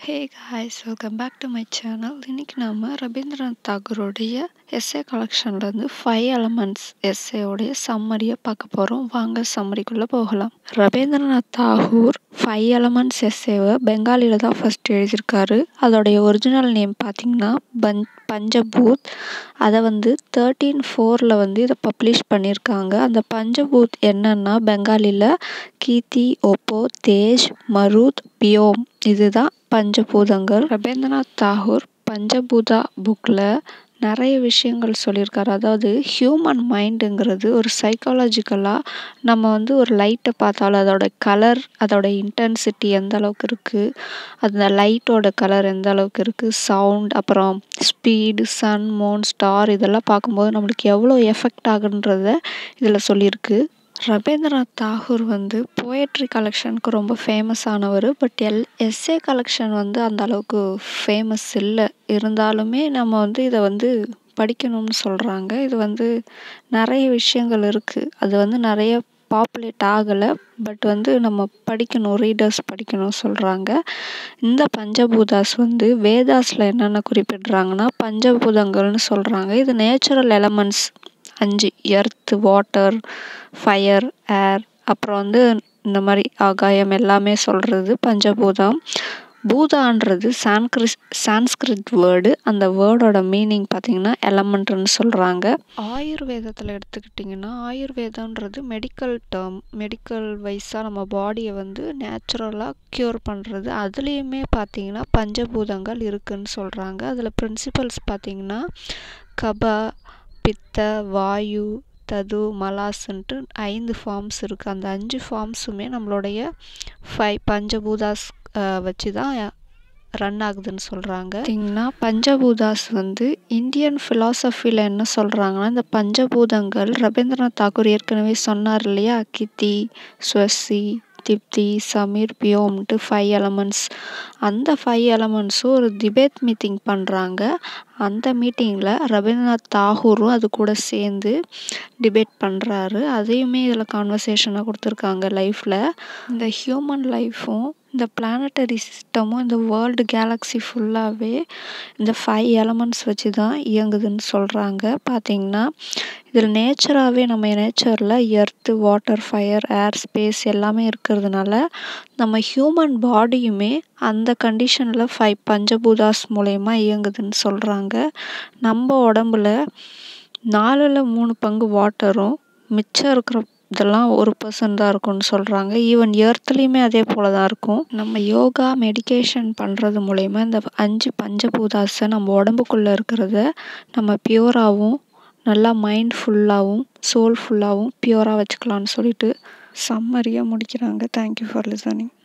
hey guys welcome back to my channel இன்றைக்கி நம்ம ரவீந்திரநாத் தாகூருடைய எஸ்ஏ கலெக்ஷன்லேருந்து ஃபைவ் எலமெண்ட்ஸ் எஸ்ஏவுடைய சம்மரியை பார்க்க போகிறோம் வாங்க சம்மரிக்குள்ளே போகலாம் ரவீந்திரநாத் தாகூர் ஃபைவ் எலமெண்ட்ஸ் எஸ்ஏவை பெங்காலியில் தான் ஃபஸ்ட் எழுதியிருக்காரு அதோடைய ஒரிஜினல் நேம் பார்த்திங்கன்னா பஞ் பஞ்சபூத் அதை வந்து தேர்ட்டீன் ஃபோரில் வந்து இதை பப்ளிஷ் பண்ணியிருக்காங்க அந்த பஞ்சபூத் என்னன்னா பெங்காலியில் கீர்த்தி ஒப்போ தேஜ் மருத் பியோம் இதுதான் பஞ்சபூதங்கள் ரவீந்திரநாத் தாகூர் பஞ்சபூதா புக்கில் நிறைய விஷயங்கள் சொல்லியிருக்காரு அதாவது ஹியூமன் மைண்டுங்கிறது ஒரு சைக்காலஜிக்கலாக நம்ம வந்து ஒரு லைட்டை பார்த்தாலும் அதோட கலர் அதோட இன்டென்சிட்டி எந்த அளவுக்கு இருக்குது அந்த லைட்டோட கலர் எந்த அளவுக்கு இருக்குது சவுண்ட் அப்புறம் ஸ்பீடு சன் மூன் ஸ்டார் இதெல்லாம் பார்க்கும்போது நம்மளுக்கு எவ்வளோ எஃபெக்ட் ஆகுன்றத இதில் சொல்லியிருக்கு ரவீந்திரநாத் தாகூர் வந்து போயட்ரி கலெக்ஷனுக்கு ரொம்ப ஃபேமஸ் ஆனவர் பட் எல் எஸ்ஏ கலெக்ஷன் வந்து அந்த அளவுக்கு ஃபேமஸ் இல்லை இருந்தாலுமே நம்ம வந்து இதை வந்து படிக்கணும்னு சொல்கிறாங்க இது வந்து நிறைய விஷயங்கள் இருக்குது அது வந்து நிறைய பாப்புலேட் ஆகலை பட் வந்து நம்ம படிக்கணும் ரீடர்ஸ் படிக்கணும் சொல்கிறாங்க இந்த பஞ்சபூதாஸ் வந்து வேதாஸில் என்னென்ன குறிப்பிடுறாங்கன்னா பஞ்சபூதங்கள்னு சொல்கிறாங்க இது நேச்சுரல் எலமெண்ட்ஸ் அஞ்சு எர்த்து வாட்டர் ஃபயர் ஏர் அப்புறம் வந்து இந்த மாதிரி ஆகாயம் எல்லாமே சொல்கிறது பஞ்சபூதம் பூதான்றது சான்கிரிஸ் சான்ஸ்கிரிட் வேர்டு அந்த வேர்டோட மீனிங் பார்த்திங்கன்னா எலமெண்ட்னு சொல்கிறாங்க ஆயுர்வேதத்தில் எடுத்துக்கிட்டிங்கன்னா ஆயுர்வேதன்றது மெடிக்கல் டேர்ம் மெடிக்கல் வைஸாக நம்ம பாடியை வந்து நேச்சுரலாக க்யூர் பண்ணுறது அதுலேயுமே பார்த்திங்கன்னா பஞ்சபூதங்கள் இருக்குதுன்னு சொல்கிறாங்க அதில் பிரின்சிபல்ஸ் பார்த்திங்கன்னா கபா பித்த வாயு தது மலாஸ்ன்ட்டு ஐந்து ஃபார்ம்ஸ் இருக்குது அந்த அஞ்சு ஃபார்ம்ஸுமே நம்மளுடைய ஃபை பஞ்சபூதாஸ் வச்சு தான் ரன் ஆகுதுன்னு சொல்கிறாங்க பார்த்திங்கன்னா பஞ்சபூதாஸ் வந்து இந்தியன் ஃபிலாசபியில் என்ன சொல்கிறாங்கன்னா இந்த பஞ்சபூதங்கள் ரவீந்திரநாத் தாகூர் ஏற்கனவே சொன்னார் இல்லையா கித்தி ஸ்வசி திப்தி சமீர் பியோம்ட்டு ஃபைவ் எலமெண்ட்ஸ் அந்த ஃபைவ் எலமெண்ட்ஸும் ஒரு டிபேட் மீட்டிங் பண்ணுறாங்க அந்த மீட்டிங்கில் ரவீந்திரநாத் தாகூரும் அது கூட சேர்ந்து டிபேட் பண்ணுறாரு அதையுமே இதில் கான்வர்சேஷனாக கொடுத்துருக்காங்க லைஃப்பில் இந்த ஹியூமன் லைஃப்பும் இந்த பிளானட்டரி சிஸ்டமும் இந்த வேர்ல்டு கேலக்ஸி ஃபுல்லாகவே இந்த ஃபைவ் எலமெண்ட்ஸ் வச்சு தான் இயங்குதுன்னு சொல்கிறாங்க பார்த்திங்கன்னா இதில் நேச்சராகவே நம்ம நேச்சரில் earth water fire air space எல்லாமே இருக்கிறதுனால நம்ம ஹியூமன் பாடியுமே அந்த கண்டிஷனில் ஃபைவ் பஞ்சபூதாஸ் மூலயமா இயங்குதுன்னு சொல்கிறாங்க நம்ம உடம்புல நாலில் மூணு பங்கு வாட்டரும் மிச்சம் இருக்கிற இதெல்லாம் ஒரு பர்சன்ட் தான் இருக்கும்னு சொல்கிறாங்க ஈவன் எர்த்லேயுமே அதே போல் தான் இருக்கும் நம்ம யோகா மெடிடேஷன் பண்ணுறது மூலயமா இந்த அஞ்சு பஞ்சபூதாஸை நம்ம உடம்புக்குள்ளே இருக்கிறத நம்ம பியூராகவும் நல்லா மைண்ட் ஃபுல்லாகவும் சோல் ஃபுல்லாகவும் பியூராக வச்சுக்கலான்னு சொல்லிட்டு சம்மரியாக முடிக்கிறாங்க தேங்க்யூ ஃபார் லிசனிங்